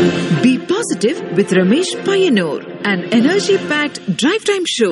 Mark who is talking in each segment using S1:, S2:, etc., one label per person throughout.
S1: Be positive with Ramesh Payanur, an energy packed drive time show.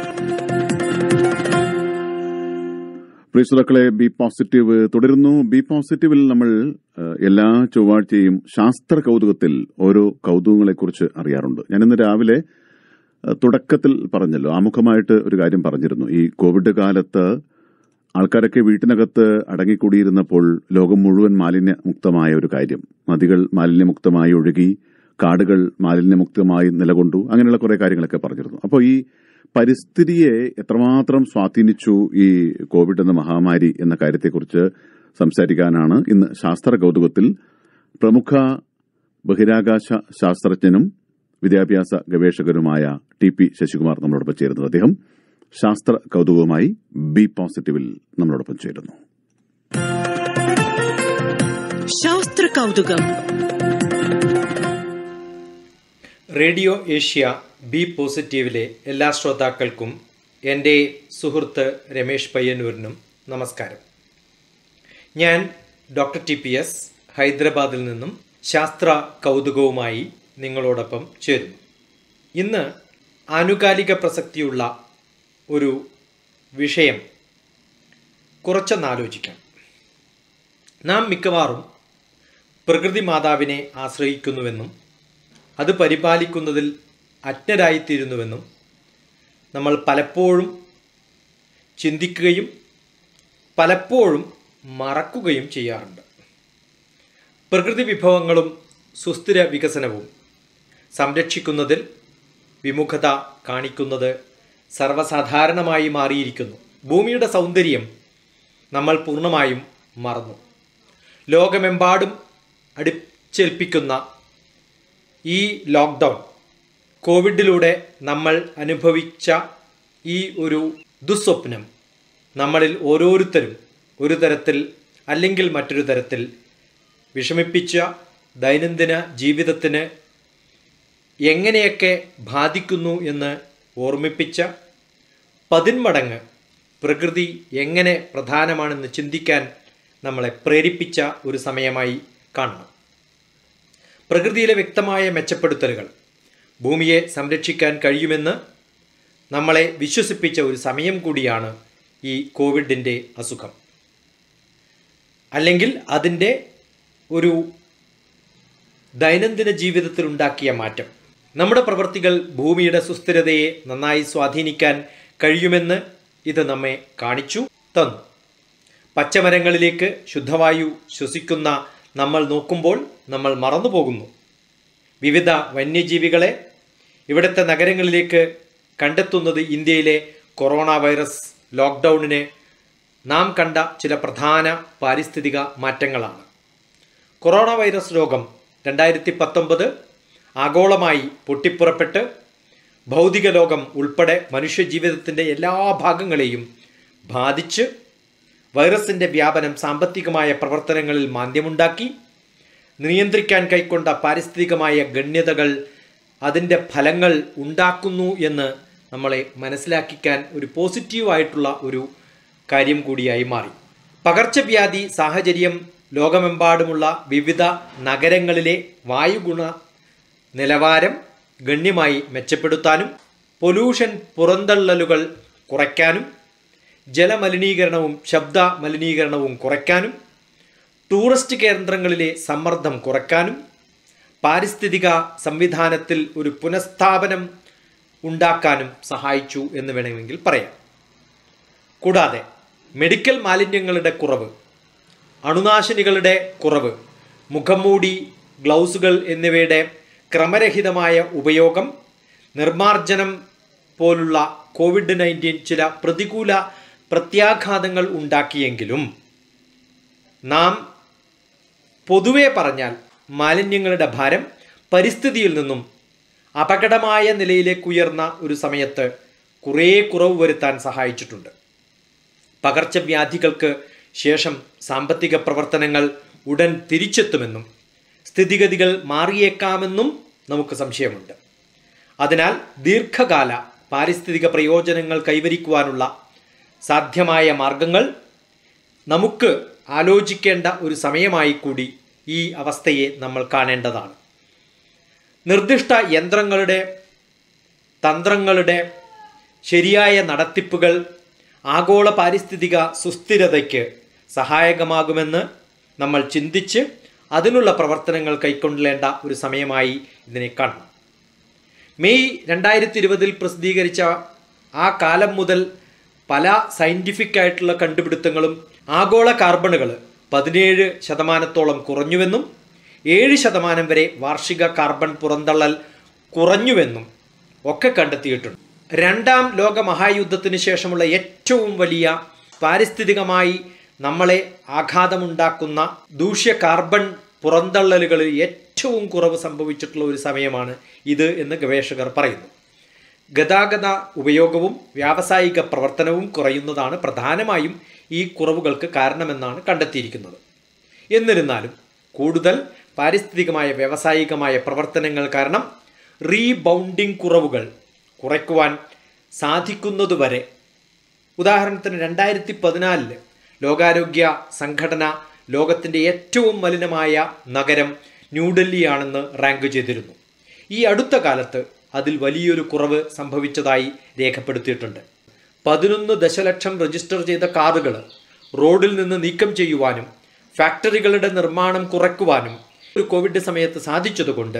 S2: പ്രിയ ശ്രോതാക്കളെ B positive തുടരുന്നു B പോസിറ്റീവിൽ നമ്മൾ ഏഹ്, എല്ലാ ചൊവ്വാഴ്ചയും ശാസ്ത്ര കൗതുകത്തിൽ ഓരോ കൗതുകങ്ങളെക്കുറിച്ച് അറിയാറുണ്ട് ഞാൻ ഇന്ന് രാവിലെ ഏഹ്, തുടക്കത്തിൽ പറഞ്ഞല്ലോ ആമുഖമായിട്ട് ഒരു കാര്യം പറഞ്ഞിരുന്നു ഈ കോവിഡ് കാലത്ത് ആൾക്കാരൊക്കെ വീട്ടിനകത്ത് അടങ്ങിക്കൂടിയിരുന്നപ്പോൾ ലോകം മുഴുവൻ മാലിന്യമുക്തമായ ഒരു കാര്യം നദികൾ മാലിന്യമുക്തമായി ഒഴുകി കാടുകൾ മാലിന്യമുക്തമായി നിലകൊണ്ടു അങ്ങനെയുള്ള കുറെ കാര്യങ്ങളൊക്കെ പറഞ്ഞിരുന്നു അപ്പോൾ ഈ പരിസ്ഥിതിയെ എത്രമാത്രം സ്വാധീനിച്ചു ഈ കോവിഡ് എന്ന മഹാമാരി എന്ന കാര്യത്തെക്കുറിച്ച് സംസാരിക്കാനാണ് ഇന്ന് ശാസ്ത്ര കൗതുകത്തിൽ പ്രമുഖ ബഹിരാകാശ ശാസ്ത്രജ്ഞനും വിദ്യാഭ്യാസ ഗവേഷകനുമായ ടി പി ശശികുമാർ നമ്മളോടൊപ്പം ചേരുന്നത് അദ്ദേഹം ശാസ്ത്ര കൗതുകവുമായി ബി പോസിറ്റീവിൽ നമ്മളോടൊപ്പം ചേരുന്നു
S1: ശാസ്ത്ര കൗതുകം
S3: റേഡിയോ ഏഷ്യ ബി പോസിറ്റീവിലെ എല്ലാ ശ്രോതാക്കൾക്കും എൻ്റെ സുഹൃത്ത് രമേഷ് പയ്യന്നൂരിനും നമസ്കാരം ഞാൻ ഡോക്ടർ ടി പി എസ് ഹൈദരാബാദിൽ നിന്നും ശാസ്ത്ര കൗതുകവുമായി നിങ്ങളോടൊപ്പം ചേരുന്നു ഇന്ന് ആനുകാലിക പ്രസക്തിയുള്ള ഒരു വിഷയം കുറച്ചൊന്നാലോചിക്കാം നാം മിക്കവാറും പ്രകൃതി മാതാവിനെ ആശ്രയിക്കുന്നുവെന്നും അത് പരിപാലിക്കുന്നതിൽ അജ്ഞരായിത്തീരുന്നുവെന്നും നമ്മൾ പലപ്പോഴും ചിന്തിക്കുകയും പലപ്പോഴും മറക്കുകയും ചെയ്യാറുണ്ട് പ്രകൃതി വിഭവങ്ങളും സുസ്ഥിര വികസനവും സംരക്ഷിക്കുന്നതിൽ വിമുഖത കാണിക്കുന്നത് സർവ്വസാധാരണമായി മാറിയിരിക്കുന്നു ഭൂമിയുടെ സൗന്ദര്യം നമ്മൾ പൂർണ്ണമായും മറന്നു ലോകമെമ്പാടും അടിച്ചേൽപ്പിക്കുന്ന ഈ ലോക്ക്ഡൗൺ കോവിഡിലൂടെ നമ്മൾ അനുഭവിച്ച ഈ ഒരു ദുസ്വപ്നം നമ്മളിൽ ഓരോരുത്തരും ഒരു തരത്തിൽ അല്ലെങ്കിൽ മറ്റൊരു തരത്തിൽ വിഷമിപ്പിച്ച ദൈനംദിന ജീവിതത്തിന് എങ്ങനെയൊക്കെ ബാധിക്കുന്നു എന്ന് ഓർമ്മിപ്പിച്ച പതിന്മടങ്ങ് പ്രകൃതി എങ്ങനെ പ്രധാനമാണെന്ന് ചിന്തിക്കാൻ നമ്മളെ പ്രേരിപ്പിച്ച ഒരു സമയമായി കാണണം പ്രകൃതിയിലെ വ്യക്തമായ മെച്ചപ്പെടുത്തലുകൾ ഭൂമിയെ സംരക്ഷിക്കാൻ കഴിയുമെന്ന് നമ്മളെ വിശ്വസിപ്പിച്ച ഒരു സമയം കൂടിയാണ് ഈ കോവിഡിൻ്റെ അസുഖം അല്ലെങ്കിൽ അതിൻ്റെ ഒരു ദൈനംദിന ജീവിതത്തിൽ ഉണ്ടാക്കിയ മാറ്റം നമ്മുടെ പ്രവൃത്തികൾ ഭൂമിയുടെ സുസ്ഥിരതയെ നന്നായി സ്വാധീനിക്കാൻ കഴിയുമെന്ന് ഇത് നമ്മെ കാണിച്ചു തന്നു പച്ചമരങ്ങളിലേക്ക് ശുദ്ധവായു ശ്വസിക്കുന്ന നമ്മൾ നോക്കുമ്പോൾ നമ്മൾ മറന്നുപോകുന്നു വിവിധ വന്യജീവികളെ ഇവിടുത്തെ നഗരങ്ങളിലേക്ക് കണ്ടെത്തുന്നത് ഇന്ത്യയിലെ കൊറോണ വൈറസ് ലോക്ക്ഡൗണിന് നാം കണ്ട ചില പ്രധാന പാരിസ്ഥിതിക മാറ്റങ്ങളാണ് കൊറോണ വൈറസ് രോഗം രണ്ടായിരത്തി പത്തൊമ്പത് ആഗോളമായി പൊട്ടിപ്പുറപ്പെട്ട് ഭൗതിക ലോകം ഉൾപ്പെടെ മനുഷ്യജീവിതത്തിൻ്റെ എല്ലാ ഭാഗങ്ങളെയും ബാധിച്ച് വൈറസിൻ്റെ വ്യാപനം സാമ്പത്തികമായ പ്രവർത്തനങ്ങളിൽ മാന്ദ്യമുണ്ടാക്കി നിയന്ത്രിക്കാൻ കൈക്കൊണ്ട പാരിസ്ഥിതികമായ ഗണ്യതകൾ അതിൻ്റെ ഫലങ്ങൾ ഉണ്ടാക്കുന്നു എന്ന് നമ്മളെ മനസ്സിലാക്കിക്കാൻ ഒരു പോസിറ്റീവായിട്ടുള്ള ഒരു കാര്യം കൂടിയായി മാറി പകർച്ചവ്യാധി സാഹചര്യം ലോകമെമ്പാടുമുള്ള വിവിധ നഗരങ്ങളിലെ വായുഗുണ നിലവാരം ഗണ്യമായി മെച്ചപ്പെടുത്താനും പൊല്യൂഷൻ പുറന്തള്ളലുകൾ കുറയ്ക്കാനും ജലമലിനീകരണവും ശബ്ദ മലിനീകരണവും കുറയ്ക്കാനും ടൂറിസ്റ്റ് കേന്ദ്രങ്ങളിലെ സമ്മർദ്ദം കുറയ്ക്കാനും പാരിസ്ഥിതിക സംവിധാനത്തിൽ ഒരു പുനഃസ്ഥാപനം ഉണ്ടാക്കാനും സഹായിച്ചു എന്ന് വേണമെങ്കിൽ പറയാം കൂടാതെ മെഡിക്കൽ മാലിന്യങ്ങളുടെ കുറവ് അണുനാശിനികളുടെ കുറവ് മുഖംമൂടി ഗ്ലൗസുകൾ എന്നിവയുടെ ക്രമരഹിതമായ ഉപയോഗം നിർമാർജനം പോലുള്ള കോവിഡ് നയൻറ്റീൻ ചില പ്രതികൂല പ്രത്യാഘാതങ്ങൾ ഉണ്ടാക്കിയെങ്കിലും നാം പൊതുവെ പറഞ്ഞാൽ മാലിന്യങ്ങളുടെ ഭാരം പരിസ്ഥിതിയിൽ നിന്നും അപകടമായ നിലയിലേക്ക് ഉയർന്ന ഒരു സമയത്ത് കുറേ കുറവ് വരുത്താൻ സഹായിച്ചിട്ടുണ്ട് പകർച്ചവ്യാധികൾക്ക് ശേഷം സാമ്പത്തിക പ്രവർത്തനങ്ങൾ ഉടൻ തിരിച്ചെത്തുമെന്നും സ്ഥിതിഗതികൾ മാറിയേക്കാമെന്നും നമുക്ക് സംശയമുണ്ട് അതിനാൽ ദീർഘകാല പാരിസ്ഥിതിക പ്രയോജനങ്ങൾ കൈവരിക്കുവാനുള്ള സാധ്യമായ മാർഗങ്ങൾ നമുക്ക് ആലോചിക്കേണ്ട ഒരു സമയമായി കൂടി ഈ അവസ്ഥയെ നമ്മൾ കാണേണ്ടതാണ് നിർദ്ദിഷ്ട യന്ത്രങ്ങളുടെ തന്ത്രങ്ങളുടെ ശരിയായ നടത്തിപ്പുകൾ ആഗോള പാരിസ്ഥിതിക സുസ്ഥിരതയ്ക്ക് സഹായകമാകുമെന്ന് നമ്മൾ ചിന്തിച്ച് അതിനുള്ള പ്രവർത്തനങ്ങൾ കൈക്കൊള്ളേണ്ട ഒരു സമയമായി ഇതിനെ കാണണം മെയ് രണ്ടായിരത്തി ഇരുപതിൽ പ്രസിദ്ധീകരിച്ച ആ കാലം മുതൽ പല സയൻറ്റിഫിക് ആയിട്ടുള്ള കണ്ടുപിടുത്തങ്ങളും ആഗോള കാർബണുകൾ പതിനേഴ് ശതമാനത്തോളം കുറഞ്ഞുവെന്നും ഏഴ് ശതമാനം വരെ വാർഷിക കാർബൺ പുറന്തള്ളൽ കുറഞ്ഞുവെന്നും ഒക്കെ കണ്ടെത്തിയിട്ടുണ്ട് രണ്ടാം ലോക മഹായുദ്ധത്തിന് ശേഷമുള്ള ഏറ്റവും വലിയ പാരിസ്ഥിതികമായി നമ്മളെ ആഘാതമുണ്ടാക്കുന്ന ദൂഷ്യ കാർബൺ പുറന്തള്ളലുകളിൽ ഏറ്റവും കുറവ് സംഭവിച്ചിട്ടുള്ള ഒരു സമയമാണ് ഇത് എന്ന് ഗവേഷകർ പറയുന്നു ഗതാഗത ഉപയോഗവും വ്യാവസായിക പ്രവർത്തനവും കുറയുന്നതാണ് പ്രധാനമായും ഈ കുറവുകൾക്ക് കാരണമെന്നാണ് കണ്ടെത്തിയിരിക്കുന്നത് എന്നിരുന്നാലും കൂടുതൽ പാരിസ്ഥിതികമായ വ്യാവസായികമായ പ്രവർത്തനങ്ങൾ കാരണം റീബൗണ്ടിംഗ് കുറവുകൾ കുറയ്ക്കുവാൻ സാധിക്കുന്നതുവരെ ഉദാഹരണത്തിന് രണ്ടായിരത്തി പതിനാലില് ലോകാരോഗ്യ സംഘടന ലോകത്തിൻ്റെ ഏറ്റവും മലിനമായ നഗരം ന്യൂഡൽഹിയാണെന്ന് റാങ്ക് ചെയ്തിരുന്നു ഈ അടുത്ത കാലത്ത് അതിൽ വലിയൊരു കുറവ് സംഭവിച്ചതായി രേഖപ്പെടുത്തിയിട്ടുണ്ട് പതിനൊന്ന് ദശലക്ഷം രജിസ്റ്റർ ചെയ്ത കാറുകൾ റോഡിൽ നിന്ന് നീക്കം ചെയ്യുവാനും ഫാക്ടറികളുടെ നിർമ്മാണം കുറയ്ക്കുവാനും ഒരു കോവിഡ് സമയത്ത് സാധിച്ചതുകൊണ്ട്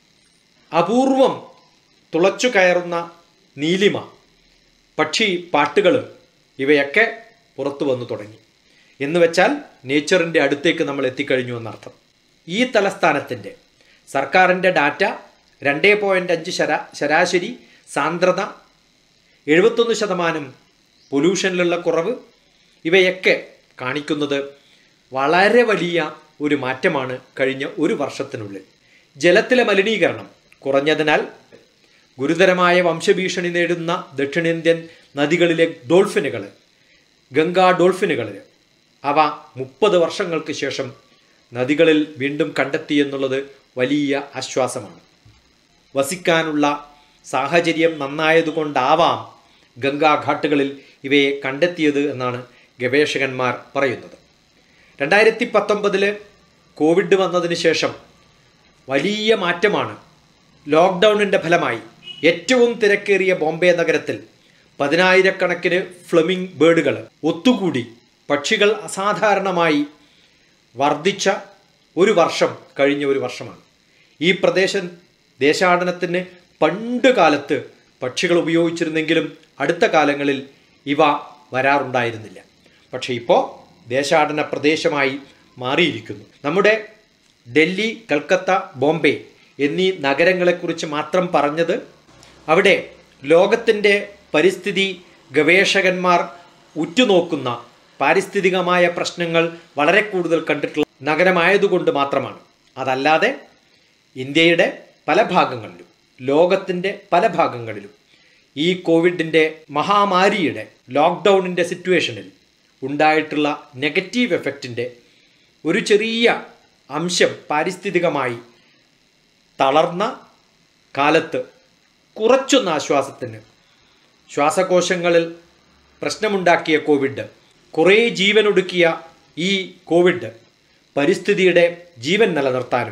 S3: അപൂർവം തുളച്ചു കയറുന്ന നീലിമ പക്ഷി പാട്ടുകൾ ഇവയൊക്കെ പുറത്തു വന്നു തുടങ്ങി എന്ന് വെച്ചാൽ നേച്ചറിൻ്റെ അടുത്തേക്ക് നമ്മൾ എത്തിക്കഴിഞ്ഞു എന്നർത്ഥം ഈ തലസ്ഥാനത്തിൻ്റെ സർക്കാരിൻ്റെ ഡാറ്റ രണ്ടേ പോയിൻ്റ് അഞ്ച് ശരാ ശരാശരി സാന്ദ്രത എഴുപത്തൊന്ന് ശതമാനം പൊല്യൂഷനിലുള്ള കുറവ് ഇവയൊക്കെ കാണിക്കുന്നത് വളരെ വലിയ ഒരു മാറ്റമാണ് കഴിഞ്ഞ ഒരു വർഷത്തിനുള്ളിൽ ജലത്തിലെ മലിനീകരണം കുറഞ്ഞതിനാൽ ഗുരുതരമായ വംശഭീഷണി നേടുന്ന ദക്ഷിണേന്ത്യൻ നദികളിലെ ഡോൾഫിനുകൾ ഗംഗാ ഡോൾഫിനുകൾ അവ മുപ്പത് വർഷങ്ങൾക്ക് ശേഷം നദികളിൽ വീണ്ടും കണ്ടെത്തിയെന്നുള്ളത് വലിയ ആശ്വാസമാണ് വസിക്കാനുള്ള സാഹചര്യം നന്നായതുകൊണ്ടാവാം ഗംഗാഘാട്ടുകളിൽ ഇവയെ കണ്ടെത്തിയത് എന്നാണ് ഗവേഷകന്മാർ പറയുന്നത് രണ്ടായിരത്തി പത്തൊമ്പതില് കോവിഡ് വന്നതിന് ശേഷം വലിയ മാറ്റമാണ് ലോക്ക്ഡൗണിൻ്റെ ഫലമായി ഏറ്റവും തിരക്കേറിയ ബോംബെ നഗരത്തിൽ പതിനായിരക്കണക്കിന് ഫ്ലമിംഗ് ബേഡുകൾ ഒത്തുകൂടി പക്ഷികൾ അസാധാരണമായി വർദ്ധിച്ച ഒരു വർഷം കഴിഞ്ഞ ഒരു വർഷമാണ് ഈ പ്രദേശം ദേശാടനത്തിന് പണ്ട് കാലത്ത് പക്ഷികൾ ഉപയോഗിച്ചിരുന്നെങ്കിലും അടുത്ത കാലങ്ങളിൽ ഇവ വരാറുണ്ടായിരുന്നില്ല പക്ഷേ ഇപ്പോൾ ദേശാടന പ്രദേശമായി മാറിയിരിക്കുന്നു നമ്മുടെ ഡൽഹി കൽക്കത്ത ബോംബെ എന്നീ നഗരങ്ങളെക്കുറിച്ച് മാത്രം പറഞ്ഞത് അവിടെ ലോകത്തിൻ്റെ പരിസ്ഥിതി ഗവേഷകന്മാർ ഉറ്റുനോക്കുന്ന പാരിസ്ഥിതികമായ പ്രശ്നങ്ങൾ വളരെ കൂടുതൽ കണ്ടിട്ടുള്ള നഗരമായതുകൊണ്ട് മാത്രമാണ് അതല്ലാതെ ഇന്ത്യയുടെ പല ഭാഗങ്ങളിലും ലോകത്തിൻ്റെ പല ഭാഗങ്ങളിലും ഈ കോവിഡിൻ്റെ മഹാമാരിയുടെ ലോക്ക്ഡൗണിൻ്റെ സിറ്റുവേഷനിൽ ഉണ്ടായിട്ടുള്ള നെഗറ്റീവ് എഫക്റ്റിൻ്റെ ഒരു ചെറിയ അംശം പാരിസ്ഥിതികമായി തളർന്ന കാലത്ത് കുറച്ചൊന്ന് ആശ്വാസത്തിന് ശ്വാസകോശങ്ങളിൽ പ്രശ്നമുണ്ടാക്കിയ കോവിഡ് കുറേ ജീവനൊടുക്കിയ ഈ കോവിഡ് പരിസ്ഥിതിയുടെ ജീവൻ നിലനിർത്താനും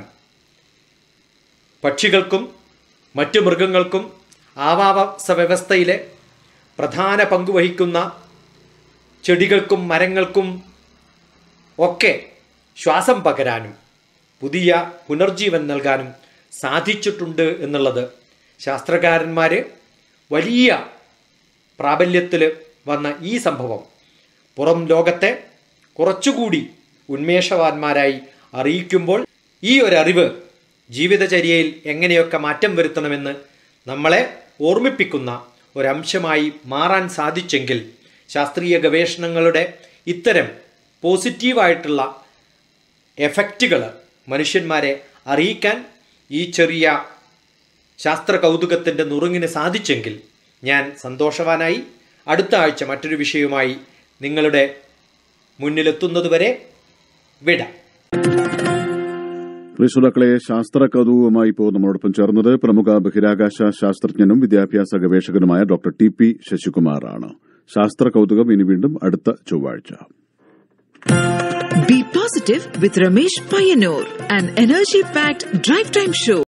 S3: പക്ഷികൾക്കും മറ്റു മൃഗങ്ങൾക്കും ആവാസ വ്യവസ്ഥയിലെ പ്രധാന പങ്ക് വഹിക്കുന്ന ചെടികൾക്കും മരങ്ങൾക്കും ഒക്കെ ശ്വാസം പകരാനും പുതിയ പുനർജീവൻ നൽകാനും സാധിച്ചിട്ടുണ്ട് എന്നുള്ളത് ശാസ്ത്രകാരന്മാർ വലിയ പ്രാബല്യത്തിൽ വന്ന ഈ സംഭവം പുറം ലോകത്തെ കുറച്ചുകൂടി ഉന്മേഷവാന്മാരായി അറിയിക്കുമ്പോൾ ഈ ഒരു അറിവ് ജീവിതചര്യയിൽ എങ്ങനെയൊക്കെ മാറ്റം വരുത്തണമെന്ന് നമ്മളെ ഓർമ്മിപ്പിക്കുന്ന ഒരംശമായി മാറാൻ സാധിച്ചെങ്കിൽ ശാസ്ത്രീയ ഗവേഷണങ്ങളുടെ ഇത്തരം പോസിറ്റീവായിട്ടുള്ള എഫക്റ്റുകൾ മനുഷ്യന്മാരെ അറിയിക്കാൻ ഈ ചെറിയ ശാസ്ത്ര കൗതുകത്തിൻ്റെ നുറുങ്ങിന് സാധിച്ചെങ്കിൽ ഞാൻ സന്തോഷവാനായി അടുത്ത ആഴ്ച മറ്റൊരു വിഷയവുമായി നിങ്ങളുടെ മുന്നിലെത്തുന്നതുവരെ വിട
S2: പ്രിയ ശ്രോതാക്കളെ ശാസ്ത്ര കൗതുകവുമായി ഇപ്പോൾ നമ്മളോടൊപ്പം ചേർന്നത് പ്രമുഖ ബഹിരാകാശ ശാസ്ത്രജ്ഞനും വിദ്യാഭ്യാസ ഗവേഷകനുമായ ഡോക്ടർ ടി പി ശശികുമാർ ആണ് ശാസ്ത്ര കൗതുകം ഇനി വീണ്ടും അടുത്ത ചൊവ്വാഴ്ച
S1: Be positive with Ramesh Payanur, an energy packed drive time show.